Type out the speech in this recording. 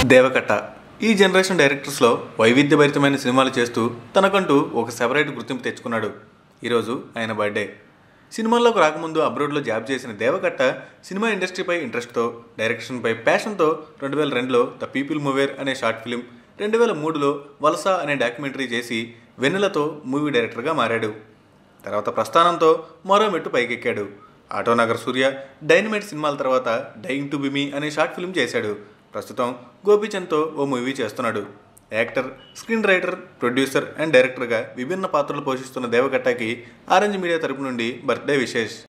దేవకట్ట ఈ జనరేషన్ డైరెక్టర్స్లో వైవిధ్యభరితమైన సినిమాలు చేస్తూ తనకంటూ ఒక సెపరేట్ గుర్తింపు తెచ్చుకున్నాడు ఈరోజు ఆయన బర్త్డే సినిమాల్లోకి రాకముందు అబ్రోడ్లో జాబ్ చేసిన దేవకట్ట సినిమా ఇండస్ట్రీపై ఇంట్రెస్ట్తో డైరెక్షన్పై ప్యాషన్తో రెండు వేల రెండులో ద పీపుల్ మూవేర్ అనే షార్ట్ ఫిలిం రెండు వేల మూడులో వలస అనే డాక్యుమెంటరీ చేసి వెన్నెలతో మూవీ డైరెక్టర్గా మారాడు తర్వాత ప్రస్థానంతో మరో మెట్టు పైకెక్కాడు ఆటోనగర్ సూర్య డైనమైట్ సినిమాల తర్వాత డైయింగ్ టు బిమీ అనే షార్ట్ ఫిల్మ్ చేశాడు ప్రస్తుతం గోపీచంద్తో ఓ మూవీ చేస్తున్నాడు actor screen writer producer and డైరెక్టర్గా విభిన్న పాత్రలు పోషిస్తున్న దేవకట్టకి ఆరెంజ్ మీడియా తరపు నుండి బర్త్డే విశేష్